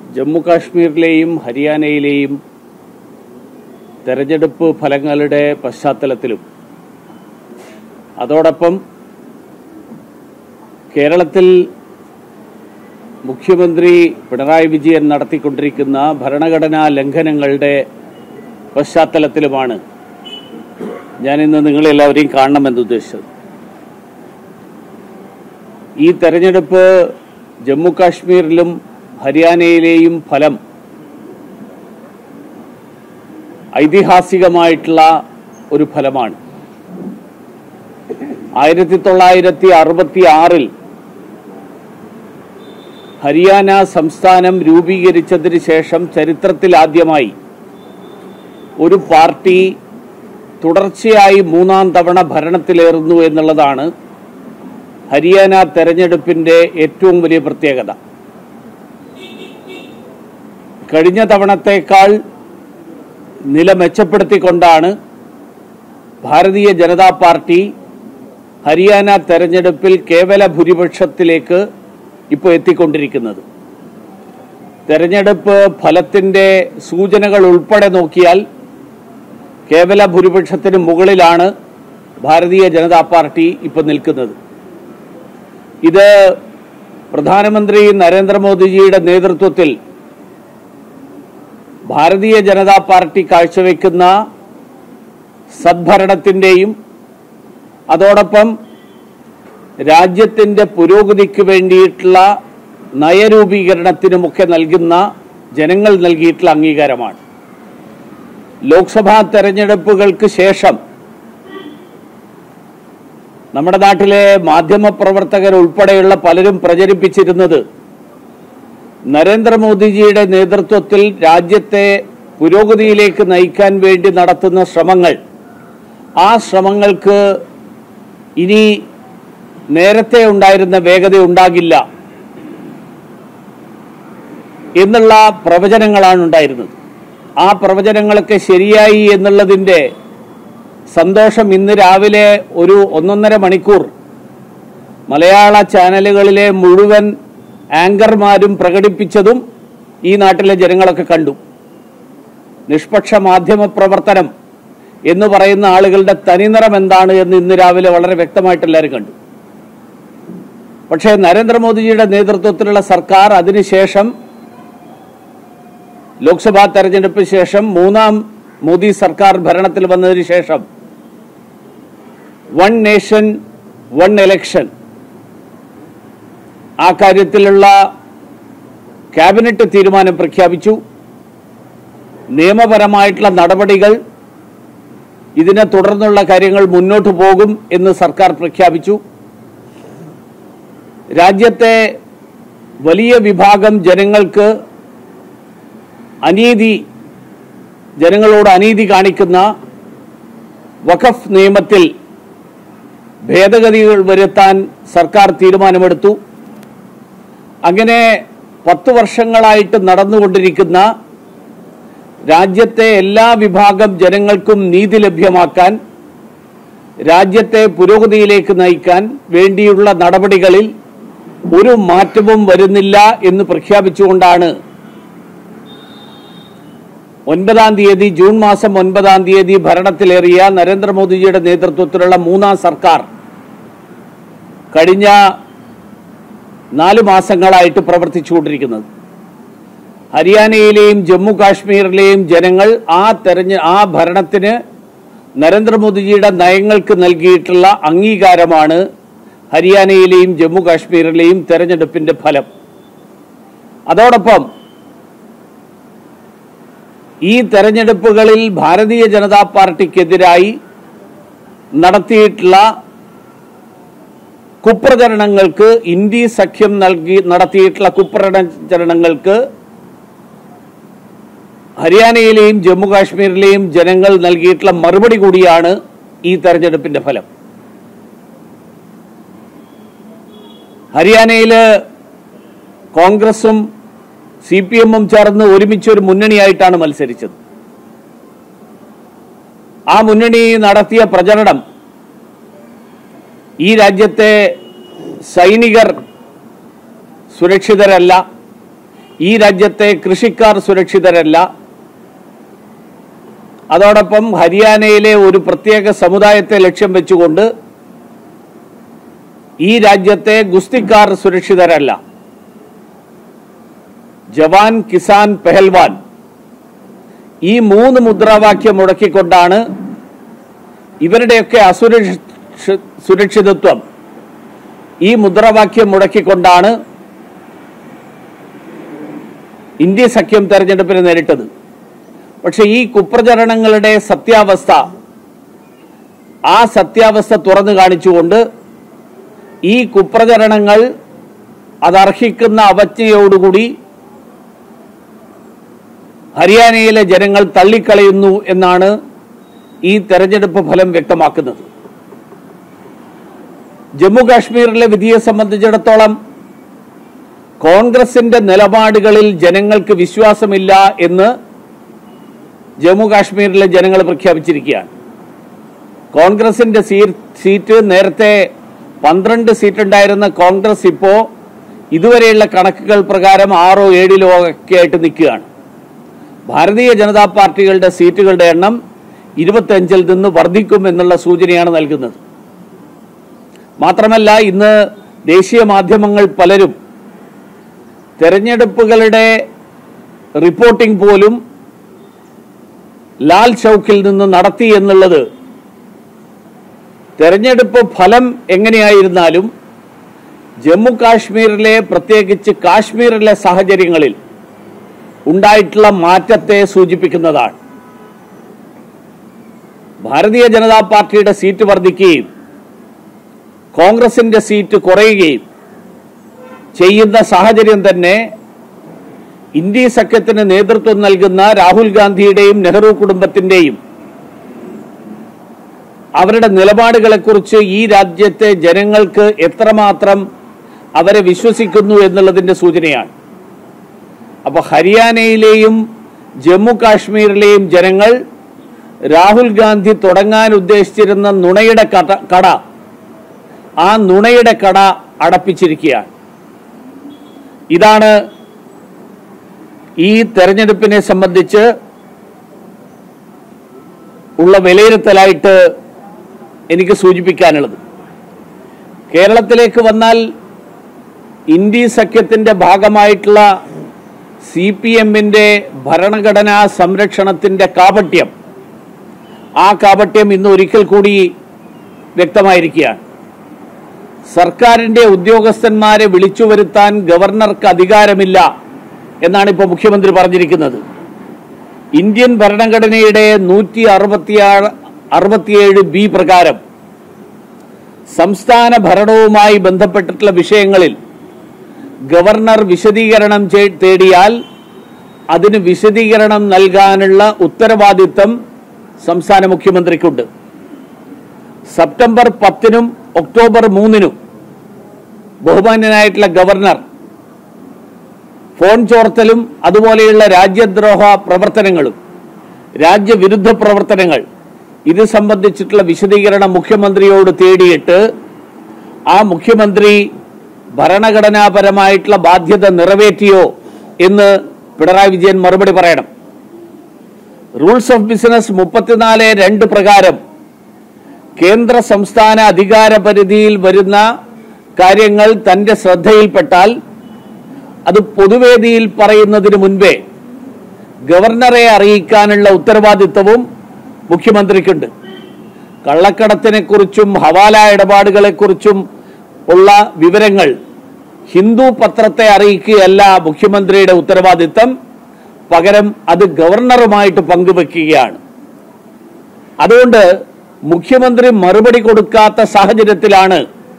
ജമ്മു കാശ്മീരിലെയും ഹരിയാനയിലെയും തെരഞ്ഞെടുപ്പ് ഫലങ്ങളുടെ പശ്ചാത്തലത്തിലും അതോടൊപ്പം കേരളത്തിൽ മുഖ്യമന്ത്രി പിണറായി വിജയൻ നടത്തിക്കൊണ്ടിരിക്കുന്ന ഭരണഘടനാ ലംഘനങ്ങളുടെ പശ്ചാത്തലത്തിലുമാണ് ഞാനിന്ന് നിങ്ങളെല്ലാവരെയും കാണണമെന്ന് ഉദ്ദേശിച്ചത് ഈ തെരഞ്ഞെടുപ്പ് ജമ്മു കാശ്മീരിലും ഹരിയാനയിലെയും ഫലം ഐതിഹാസികമായിട്ടുള്ള ഒരു ഫലമാണ് ആയിരത്തി തൊള്ളായിരത്തി അറുപത്തി ആറിൽ ഹരിയാന സംസ്ഥാനം രൂപീകരിച്ചതിന് ശേഷം ചരിത്രത്തിലാദ്യമായി ഒരു പാർട്ടി തുടർച്ചയായി മൂന്നാം തവണ ഭരണത്തിലേറുന്നു എന്നുള്ളതാണ് ഹരിയാന തെരഞ്ഞെടുപ്പിന്റെ ഏറ്റവും വലിയ പ്രത്യേകത കഴിഞ്ഞ തവണത്തേക്കാൾ നില മെച്ചപ്പെടുത്തിക്കൊണ്ടാണ് ഭാരതീയ ജനതാ പാർട്ടി ഹരിയാന തെരഞ്ഞെടുപ്പിൽ കേവല ഭൂരിപക്ഷത്തിലേക്ക് ഇപ്പോൾ എത്തിക്കൊണ്ടിരിക്കുന്നത് തെരഞ്ഞെടുപ്പ് ഫലത്തിന്റെ സൂചനകൾ ഉൾപ്പെടെ നോക്കിയാൽ കേവല ഭൂരിപക്ഷത്തിന് മുകളിലാണ് ഭാരതീയ ജനതാ പാർട്ടി ഇപ്പോൾ നിൽക്കുന്നത് ഇത് പ്രധാനമന്ത്രി നരേന്ദ്രമോദിജിയുടെ നേതൃത്വത്തിൽ ഭാരതീയ ജനതാ പാർട്ടി കാഴ്ചവെക്കുന്ന സദ്ഭരണത്തിന്റെയും അതോടൊപ്പം രാജ്യത്തിന്റെ പുരോഗതിക്ക് വേണ്ടിയിട്ടുള്ള നയരൂപീകരണത്തിനുമൊക്കെ നൽകുന്ന ജനങ്ങൾ നൽകിയിട്ടുള്ള അംഗീകാരമാണ് ലോക്സഭാ തെരഞ്ഞെടുപ്പുകൾക്ക് ശേഷം നമ്മുടെ നാട്ടിലെ മാധ്യമപ്രവർത്തകർ ഉൾപ്പെടെയുള്ള പലരും പ്രചരിപ്പിച്ചിരുന്നത് നരേന്ദ്രമോദിജിയുടെ നേതൃത്വത്തിൽ രാജ്യത്തെ പുരോഗതിയിലേക്ക് നയിക്കാൻ വേണ്ടി നടത്തുന്ന ശ്രമങ്ങൾ ആ ശ്രമങ്ങൾക്ക് ഇനി നേരത്തെ ഉണ്ടായിരുന്ന വേഗത ഉണ്ടാകില്ല എന്നുള്ള പ്രവചനങ്ങളാണ് ഉണ്ടായിരുന്നത് ആ പ്രവചനങ്ങളൊക്കെ ശരിയായി എന്നുള്ളതിന്റെ സന്തോഷം ഇന്ന് രാവിലെ ഒരു ഒന്നൊന്നര മണിക്കൂർ മലയാള ചാനലുകളിലെ മുഴുവൻ ആങ്കർമാരും പ്രകടിപ്പിച്ചതും ഈ നാട്ടിലെ ജനങ്ങളൊക്കെ കണ്ടു നിഷ്പക്ഷ മാധ്യമ പ്രവർത്തനം എന്ന് പറയുന്ന ആളുകളുടെ തനിനിറം എന്താണ് എന്ന് ഇന്ന് രാവിലെ വളരെ വ്യക്തമായിട്ട് എല്ലാവരും കണ്ടു പക്ഷേ നരേന്ദ്രമോദിജിയുടെ നേതൃത്വത്തിലുള്ള സർക്കാർ അതിനുശേഷം ലോക്സഭാ തെരഞ്ഞെടുപ്പിന് ശേഷം മൂന്നാം മോദി സർക്കാർ ഭരണത്തിൽ വന്നതിന് ശേഷം വൺ നേഷൻ വൺ എലക്ഷൻ ആ കാര്യത്തിലുള്ള ക്യാബിനറ്റ് തീരുമാനം പ്രഖ്യാപിച്ചു നിയമപരമായിട്ടുള്ള നടപടികൾ ഇതിനെ തുടർന്നുള്ള കാര്യങ്ങൾ മുന്നോട്ട് പോകും എന്ന് സർക്കാർ പ്രഖ്യാപിച്ചു രാജ്യത്തെ വലിയ വിഭാഗം ജനങ്ങൾക്ക് അനീതി ജനങ്ങളോട് അനീതി കാണിക്കുന്ന വഖഫ് നിയമത്തിൽ ഭേദഗതികൾ വരുത്താൻ സർക്കാർ തീരുമാനമെടുത്തു അങ്ങനെ പത്ത് വർഷങ്ങളായിട്ട് നടന്നുകൊണ്ടിരിക്കുന്ന രാജ്യത്തെ എല്ലാ വിഭാഗം ജനങ്ങൾക്കും നീതി ലഭ്യമാക്കാൻ രാജ്യത്തെ പുരോഗതിയിലേക്ക് നയിക്കാൻ വേണ്ടിയുള്ള നടപടികളിൽ ഒരു മാറ്റവും വരുന്നില്ല എന്ന് പ്രഖ്യാപിച്ചുകൊണ്ടാണ് ഒൻപതാം തീയതി ജൂൺ മാസം ഒൻപതാം തീയതി ഭരണത്തിലേറിയ നരേന്ദ്രമോദിജിയുടെ നേതൃത്വത്തിലുള്ള മൂന്നാം സർക്കാർ കഴിഞ്ഞ നാല് മാസങ്ങളായിട്ട് പ്രവർത്തിച്ചുകൊണ്ടിരിക്കുന്നത് ഹരിയാനയിലെയും ജമ്മു കാശ്മീരിലെയും ജനങ്ങൾ ആ തെരഞ്ഞ ആ ഭരണത്തിന് നരേന്ദ്രമോദിജിയുടെ നയങ്ങൾക്ക് നൽകിയിട്ടുള്ള അംഗീകാരമാണ് ഹരിയാനയിലെയും ജമ്മു കാശ്മീരിലെയും തെരഞ്ഞെടുപ്പിന്റെ ഫലം അതോടൊപ്പം ഈ തെരഞ്ഞെടുപ്പുകളിൽ ഭാരതീയ ജനതാ പാർട്ടിക്കെതിരായി നടത്തിയിട്ടുള്ള കുപ്രചരണങ്ങൾക്ക് ഇന്ത്യ സഖ്യം നൽകി നടത്തിയിട്ടുള്ള കുപ്രചരണങ്ങൾക്ക് ഹരിയാനയിലെയും ജമ്മു കാശ്മീരിലെയും ജനങ്ങൾ നൽകിയിട്ടുള്ള മറുപടി കൂടിയാണ് ഈ തെരഞ്ഞെടുപ്പിന്റെ ഫലം ഹരിയാനയില് കോൺഗ്രസും സി പി എമ്മും ചേർന്ന് ഒരുമിച്ച് ഒരു മുന്നണിയായിട്ടാണ് മത്സരിച്ചത് ആ മുന്നണി നടത്തിയ പ്രചരണം ഈ രാജ്യത്തെ സൈനികർ സുരക്ഷിതരല്ല ഈ രാജ്യത്തെ കൃഷിക്കാർ സുരക്ഷിതരല്ല അതോടൊപ്പം ഹരിയാനയിലെ ഒരു പ്രത്യേക സമുദായത്തെ ലക്ഷ്യം വെച്ചുകൊണ്ട് ഈ രാജ്യത്തെ ഗുസ്തിക്കാർ സുരക്ഷിതരല്ല ജവാൻ കിസാൻ പെഹൽവാൻ ഈ മൂന്ന് മുദ്രാവാക്യം മുടക്കിക്കൊണ്ടാണ് ഇവരുടെയൊക്കെ അസുരക്ഷ സുരക്ഷിതത്വം ഈ മുദ്രാവാക്യം മുടക്കിക്കൊണ്ടാണ് ഇന്ത്യ സഖ്യം തെരഞ്ഞെടുപ്പിന് നേരിട്ടത് പക്ഷെ ഈ കുപ്രചരണങ്ങളുടെ സത്യാവസ്ഥ ആ സത്യാവസ്ഥ തുറന്നു കാണിച്ചുകൊണ്ട് ഈ കുപ്രചരണങ്ങൾ അതർഹിക്കുന്ന അവജ്ഞയോടുകൂടി ഹരിയാനയിലെ ജനങ്ങൾ തള്ളിക്കളയുന്നു എന്നാണ് ഈ തെരഞ്ഞെടുപ്പ് ഫലം വ്യക്തമാക്കുന്നത് ജമ്മു കാശ്മീരിലെ വിധിയെ സംബന്ധിച്ചിടത്തോളം കോൺഗ്രസിന്റെ നിലപാടുകളിൽ ജനങ്ങൾക്ക് വിശ്വാസമില്ല എന്ന് ജമ്മു കാശ്മീരിലെ ജനങ്ങൾ പ്രഖ്യാപിച്ചിരിക്കുകയാണ് കോൺഗ്രസിന്റെ സീ- സീറ്റ് നേരത്തെ പന്ത്രണ്ട് സീറ്റ് ഉണ്ടായിരുന്ന കോൺഗ്രസ് ഇപ്പോ ഇതുവരെയുള്ള കണക്കുകൾ പ്രകാരം ആറോ ഏഴിലോ ഒക്കെ ആയിട്ട് നിൽക്കുകയാണ് ഭാരതീയ ജനതാ പാർട്ടികളുടെ സീറ്റുകളുടെ എണ്ണം ഇരുപത്തഞ്ചിൽ നിന്ന് വർദ്ധിക്കും എന്നുള്ള സൂചനയാണ് നൽകുന്നത് മാത്രമല്ല ഇന്ന് ദേശീയ മാധ്യമങ്ങൾ പലരും തെരഞ്ഞെടുപ്പുകളുടെ റിപ്പോർട്ടിംഗ് പോലും ലാൽ ചൌക്കിൽ നിന്ന് നടത്തി എന്നുള്ളത് തെരഞ്ഞെടുപ്പ് ഫലം എങ്ങനെയായിരുന്നാലും ജമ്മു കാശ്മീരിലെ പ്രത്യേകിച്ച് കാശ്മീരിലെ സാഹചര്യങ്ങളിൽ ഉണ്ടായിട്ടുള്ള മാറ്റത്തെ സൂചിപ്പിക്കുന്നതാണ് ഭാരതീയ ജനതാ പാർട്ടിയുടെ സീറ്റ് വർദ്ധിക്കുകയും കോൺഗ്രസിന്റെ സീറ്റ് കുറയുകയും ചെയ്യുന്ന സാഹചര്യം തന്നെ ഇന്ത്യ സഖ്യത്തിന് നേതൃത്വം നൽകുന്ന രാഹുൽ ഗാന്ധിയുടെയും നെഹ്റു കുടുംബത്തിന്റെയും അവരുടെ നിലപാടുകളെക്കുറിച്ച് ഈ രാജ്യത്തെ ജനങ്ങൾക്ക് എത്രമാത്രം അവരെ വിശ്വസിക്കുന്നു എന്നുള്ളതിന്റെ സൂചനയാണ് അപ്പൊ ഹരിയാനയിലെയും ജമ്മു കാശ്മീരിലെയും ജനങ്ങൾ രാഹുൽ ഗാന്ധി തുടങ്ങാൻ ഉദ്ദേശിച്ചിരുന്ന നുണയുടെ കട കട ആ നുണയുടെ കട അടപ്പിച്ചിരിക്കുകയാണ് ഇതാണ് ഈ തെരഞ്ഞെടുപ്പിനെ സംബന്ധിച്ച് ഉള്ള വിലയിരുത്തലായിട്ട് എനിക്ക് സൂചിപ്പിക്കാനുള്ളത് കേരളത്തിലേക്ക് വന്നാൽ ഇന്ത്യ സഖ്യത്തിന്റെ ഭാഗമായിട്ടുള്ള സി പി എമ്മിന്റെ ഭരണഘടനാ സംരക്ഷണത്തിന്റെ കാപട്യം ആ കാപട്യം ഇന്ന് ഒരിക്കൽ കൂടി വ്യക്തമായിരിക്കുകയാണ് സർക്കാരിന്റെ ഉദ്യോഗസ്ഥന്മാരെ വിളിച്ചു വരുത്താൻ ഗവർണർക്ക് അധികാരമില്ല എന്നാണ് ഇപ്പോൾ മുഖ്യമന്ത്രി പറഞ്ഞിരിക്കുന്നത് ഇന്ത്യൻ ഭരണഘടനയുടെ നൂറ്റി അറുപത്തിയാറ് അറുപത്തിയേഴ് ബി പ്രകാരം സംസ്ഥാന ഭരണവുമായി ബന്ധപ്പെട്ടിട്ടുള്ള വിഷയങ്ങളിൽ ഗവർണർ വിശദീകരണം ചെ- തേടിയാൽ അതിന് വിശദീകരണം നൽകാനുള്ള ഉത്തരവാദിത്തം സംസ്ഥാന മുഖ്യമന്ത്രിക്കുണ്ട് സെപ്റ്റംബർ പത്തിനും ഒക്ടോബർ മൂന്നിനും ബഹുമാന്യനായിട്ടുള്ള ഗവർണർ ഫോൺ ചോർത്തലും അതുപോലെയുള്ള രാജ്യദ്രോഹ പ്രവർത്തനങ്ങളും രാജ്യവിരുദ്ധ പ്രവർത്തനങ്ങൾ ഇത് സംബന്ധിച്ചിട്ടുള്ള വിശദീകരണം മുഖ്യമന്ത്രിയോട് തേടിയിട്ട് ആ മുഖ്യമന്ത്രി ഭരണഘടനാപരമായിട്ടുള്ള ബാധ്യത നിറവേറ്റിയോ എന്ന് പിണറായി വിജയൻ മറുപടി പറയണം റൂൾസ് ഓഫ് ബിസിനസ് മുപ്പത്തിനാല് രണ്ട് പ്രകാരം കേന്ദ്ര സംസ്ഥാന അധികാര പരിധിയിൽ വരുന്ന കാര്യങ്ങൾ തന്റെ ശ്രദ്ധയിൽപ്പെട്ടാൽ അത് പൊതുവേദിയിൽ പറയുന്നതിന് മുൻപേ ഗവർണറെ അറിയിക്കാനുള്ള ഉത്തരവാദിത്വവും മുഖ്യമന്ത്രിക്കുണ്ട് കള്ളക്കടത്തിനെക്കുറിച്ചും ഹവാല ഇടപാടുകളെക്കുറിച്ചും ഉള്ള വിവരങ്ങൾ ഹിന്ദു പത്രത്തെ അറിയിക്കുകയല്ല മുഖ്യമന്ത്രിയുടെ ഉത്തരവാദിത്തം പകരം അത് ഗവർണറുമായിട്ട് പങ്കുവെക്കുകയാണ് അതുകൊണ്ട് മുഖ്യമന്ത്രി മറുപടി കൊടുക്കാത്ത സാഹചര്യത്തിലാണ്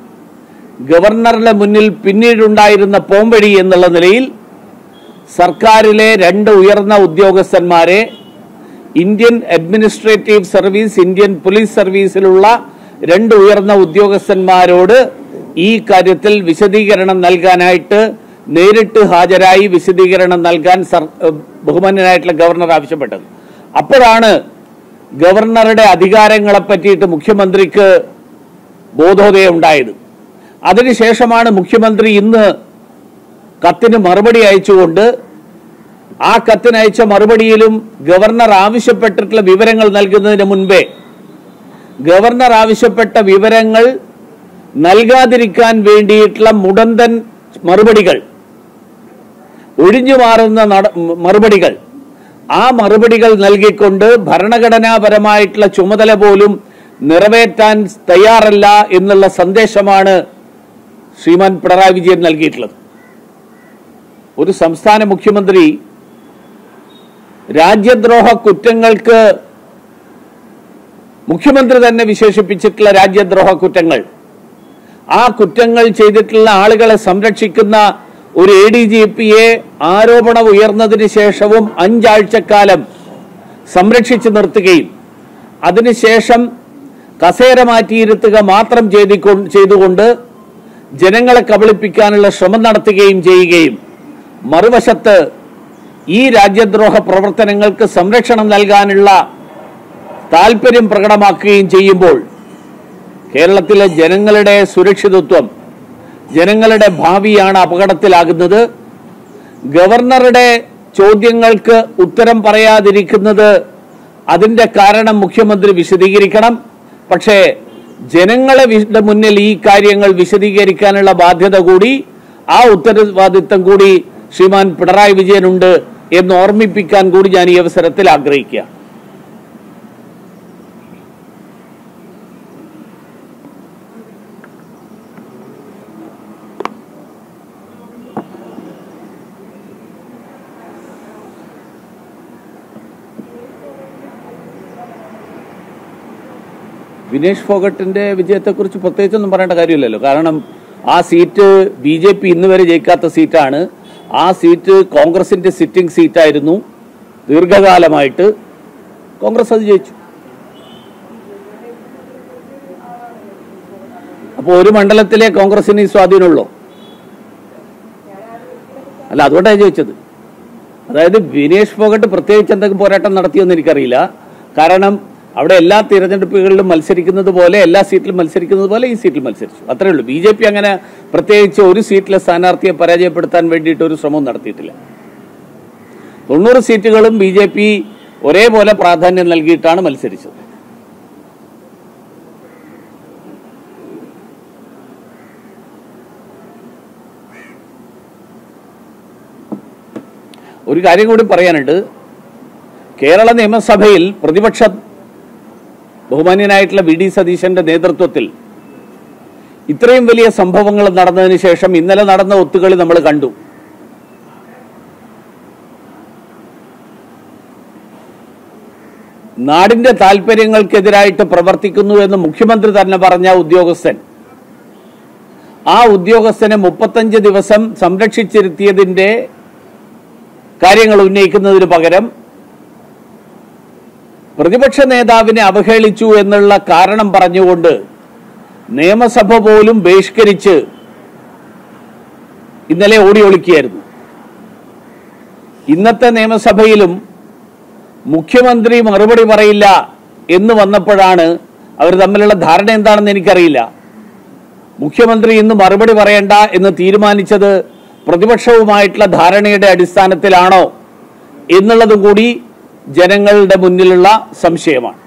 ഗവർണറുടെ മുന്നിൽ പിന്നീടുണ്ടായിരുന്ന പോംവഴി എന്നുള്ള നിലയിൽ സർക്കാരിലെ രണ്ട് ഉയർന്ന ഉദ്യോഗസ്ഥന്മാരെ Indian administrative service Indian police സർവീസിലുള്ള രണ്ട് ഉയർന്ന ഉദ്യോഗസ്ഥന്മാരോട് ഈ കാര്യത്തിൽ വിശദീകരണം നൽകാനായിട്ട് നേരിട്ട് ഹാജരായി വിശദീകരണം നൽകാൻ സർ ഏഹ് ബഹുമാന്യനായിട്ടുള്ള ഗവർണർ ആവശ്യപ്പെട്ടത് അപ്പോഴാണ് ഗവർണറുടെ അധികാരങ്ങളെ പറ്റിയിട്ട് മുഖ്യമന്ത്രിക്ക് ബോധോദയം ഉണ്ടായത് അതിനുശേഷമാണ് മുഖ്യമന്ത്രി ഇന്ന് കത്തിന് മറുപടി അയച്ചുകൊണ്ട് ആ കത്തിനയച്ച മറുപടിയിലും ഗവർണർ ആവശ്യപ്പെട്ടിട്ടുള്ള വിവരങ്ങൾ നൽകുന്നതിന് മുൻപേ ഗവർണർ ആവശ്യപ്പെട്ട വിവരങ്ങൾ നൽകാതിരിക്കാൻ വേണ്ടിയിട്ടുള്ള മുടന്തൻ മറുപടികൾ ഒഴിഞ്ഞു മാറുന്ന നട- മറുപടികൾ ആ മറുപടികൾ നൽകിക്കൊണ്ട് ഭരണഘടനാപരമായിട്ടുള്ള ചുമതല പോലും നിറവേറ്റാൻ തയ്യാറല്ല എന്നുള്ള സന്ദേശമാണ് ശ്രീമാൻ പിണറായി വിജയൻ നൽകിയിട്ടുള്ളത് ഒരു സംസ്ഥാന മുഖ്യമന്ത്രി രാജ്യദ്രോഹ കുറ്റങ്ങൾക്ക് മുഖ്യമന്ത്രി തന്നെ വിശേഷിപ്പിച്ചിട്ടുള്ള രാജ്യദ്രോഹ കുറ്റങ്ങൾ ആ കുറ്റങ്ങൾ ചെയ്തിട്ടുള്ള ആളുകളെ സംരക്ഷിക്കുന്ന ഒരു എ ഡി ജി പിയെ ആരോപണം ഉയർന്നതിന് ശേഷവും അഞ്ചാഴ്ചക്കാലം സംരക്ഷിച്ചു നിർത്തുകയും അതിനുശേഷം കസേര മാറ്റിയിരുത്തുക മാത്രം ചെയ്തിക്കൊ- ചെയ്തുകൊണ്ട് ജനങ്ങളെ കബളിപ്പിക്കാനുള്ള ശ്രമം നടത്തുകയും ചെയ്യുകയും മറുവശത്ത് ഈ രാജ്യദ്രോഹ പ്രവർത്തനങ്ങൾക്ക് സംരക്ഷണം നൽകാനുള്ള താല്പര്യം പ്രകടമാക്കുകയും ചെയ്യുമ്പോൾ കേരളത്തിലെ ജനങ്ങളുടെ സുരക്ഷിതത്വം ജനങ്ങളുടെ ഭാവിയാണ് അപകടത്തിലാകുന്നത് ഗവർണറുടെ ചോദ്യങ്ങൾക്ക് ഉത്തരം പറയാതിരിക്കുന്നത് അതിന്റെ കാരണം മുഖ്യമന്ത്രി വിശദീകരിക്കണം പക്ഷേ ജനങ്ങളെ വി- മുന്നിൽ ഈ കാര്യങ്ങൾ വിശദീകരിക്കാനുള്ള ബാധ്യത കൂടി ആ ഉത്തരവാദിത്തം കൂടി ശ്രീമാൻ പിണറായി വിജയനുണ്ട് എന്ന് ഓർമ്മിപ്പിക്കാൻ കൂടി ഞാൻ ഈ അവസരത്തിൽ ആഗ്രഹിക്കുക വിനേഷ് ഫോഗട്ടിന്റെ വിജയത്തെക്കുറിച്ച് പ്രത്യേകിച്ചൊന്നും പറയേണ്ട കാര്യമില്ലല്ലോ കാരണം ആ സീറ്റ് ബി ജെ പി ഇന്ന് വരെ ജയിക്കാത്ത സീറ്റാണ് ആ സീറ്റ് കോൺഗ്രസിന്റെ സിറ്റിംഗ് സീറ്റായിരുന്നു ദീർഘകാലമായിട്ട് കോൺഗ്രസ് അത് ജയിച്ചു അപ്പോൾ ഒരു മണ്ഡലത്തിലെ കോൺഗ്രസിന് ഈ സ്വാധീനമുള്ളൂ അല്ല അതുകൊണ്ടാണ് ചോദിച്ചത് അതായത് വിനേഷ് ഫോഗട്ട് പ്രത്യേകിച്ച് എന്തെങ്കിലും പോരാട്ടം നടത്തിയെന്ന് എനിക്കറിയില്ല കാരണം അവിടെ എല്ലാ തിരഞ്ഞെടുപ്പുകളിലും മത്സരിക്കുന്നത് പോലെ എല്ലാ സീറ്റിലും മത്സരിക്കുന്നത് പോലെ ഈ സീറ്റിൽ മത്സരിച്ചു അത്രേ ഉള്ളൂ ബി ജെ പി അങ്ങനെ പ്രത്യേകിച്ച് ഒരു സീറ്റിലെ സ്ഥാനാർത്ഥിയെ പരാജയപ്പെടുത്താൻ വേണ്ടിയിട്ട് ഒരു ശ്രമവും നടത്തിയിട്ടില്ല തൊണ്ണൂറ് സീറ്റുകളും ബി ജെ പി ഒരേപോലെ പ്രാധാന്യം നൽകിയിട്ടാണ് മത്സരിച്ചത് ഒരു കാര്യം കൂടി പറയാനുണ്ട് കേരള നിയമസഭയിൽ പ്രതിപക്ഷ ബഹുമാന്യനായിട്ടുള്ള വി ഡി സതീശന്റെ നേതൃത്വത്തിൽ ഇത്രയും വലിയ സംഭവങ്ങൾ നടന്നതിന് ശേഷം ഇന്നലെ നടന്ന ഒത്തുകളി നമ്മൾ കണ്ടു നാടിന്റെ താല്പര്യങ്ങൾക്കെതിരായിട്ട് പ്രവർത്തിക്കുന്നു എന്ന് മുഖ്യമന്ത്രി തന്നെ പറഞ്ഞ ഉദ്യോഗസ്ഥൻ ആ ഉദ്യോഗസ്ഥനെ മുപ്പത്തഞ്ച് ദിവസം സംരക്ഷിച്ചിരുത്തിയതിന്റെ കാര്യങ്ങൾ ഉന്നയിക്കുന്നതിന് പകരം പ്രതിപക്ഷ നേതാവിനെ അവഹേളിച്ചു എന്നുള്ള കാരണം പറഞ്ഞുകൊണ്ട് നിയമസഭ പോലും ബഹിഷ്കരിച്ച് ഇന്നലെ ഓടി ഒളിക്കുകയായിരുന്നു ഇന്നത്തെ നിയമസഭയിലും മുഖ്യമന്ത്രി മറുപടി പറയില്ല എന്ന് വന്നപ്പോഴാണ് അവർ തമ്മിലുള്ള ധാരണ എന്താണെന്ന് എനിക്കറിയില്ല മുഖ്യമന്ത്രി ഇന്ന് മറുപടി പറയണ്ട എന്ന് തീരുമാനിച്ചത് പ്രതിപക്ഷവുമായിട്ടുള്ള ധാരണയുടെ അടിസ്ഥാനത്തിലാണോ എന്നുള്ളതും കൂടി ജനങ്ങളുടെ മുന്നിലുള്ള സംശയമാണ്